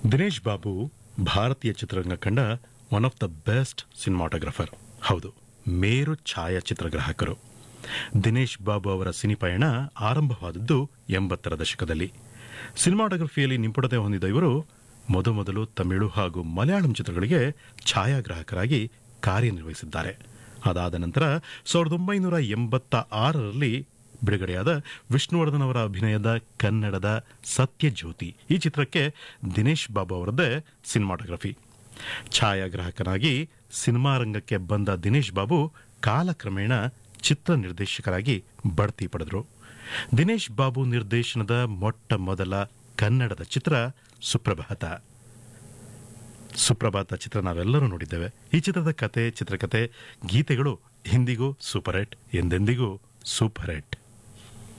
ದಿನೇಶ್ ಬಾಬು ಭಾರತೀಯ ಚಿತ್ರರಂಗ ಕಂಡ one of the best cinematographer ಹೌದು ಮೇರು ಛಾಯಾಚಿತ್ರಗ್ರಾಹಕರು ದಿನೇಶ್ ಬಾಬು ಅವರ ಸಿನಿ ಪಯಣ ಆರಂಭವಾದದ್ದು ಎಂಬತ್ತರ ದಶಕದಲ್ಲಿ ಸಿನಿಮಾಟೋಗ್ರಫಿಯಲ್ಲಿ ನಿಪುಣತೆ ಹೊಂದಿದ ಇವರು ಮೊದಮೊದಲು ತಮಿಳು ಹಾಗೂ ಮಲಯಾಳಂ ಚಿತ್ರಗಳಿಗೆ ಛಾಯಾಗ್ರಾಹಕರಾಗಿ ಕಾರ್ಯನಿರ್ವಹಿಸಿದ್ದಾರೆ ಅದಾದ ನಂತರ ಸಾವಿರದ ಒಂಬೈನೂರ ಎಂಬತ್ತ ಆರರಲ್ಲಿ ಬಿಡುಗಡೆಯಾದ ವಿಷ್ಣುವರ್ಧನ್ ಅವರ ಅಭಿನಯದ ಕನ್ನಡದ ಸತ್ಯಜ್ಯೋತಿ ಈ ಚಿತ್ರಕ್ಕೆ ದಿನೇಶ್ ಬಾಬು ಅವರದ್ದೇ ಸಿನಿಮಾಟೋಗ್ರಫಿ ಛಾಯಾಗ್ರಾಹಕನಾಗಿ ಸಿನಿಮಾ ರಂಗಕ್ಕೆ ಬಂದ ದಿನೇಶ್ ಬಾಬು ಕಾಲಕ್ರಮೇಣ ಚಿತ್ರ ನಿರ್ದೇಶಕರಾಗಿ ಬಡ್ತಿ ಪಡೆದರು ದಿನೇಶ್ ಬಾಬು ನಿರ್ದೇಶನದ ಮೊಟ್ಟ ಮೊದಲ ಕನ್ನಡದ ಚಿತ್ರ ಸುಪ್ರಭಾತ ಸುಪ್ರಭಾತ ಚಿತ್ರ ನಾವೆಲ್ಲರೂ ನೋಡಿದ್ದೇವೆ ಈ ಚಿತ್ರದ ಕತೆ ಚಿತ್ರಕತೆ ಗೀತೆಗಳು ಹಿಂದಿಗೂ ಸೂಪರ್ ಹಿಟ್ ಎಂದೆಂದಿಗೂ ಸೂಪರ್ ಹಿಟ್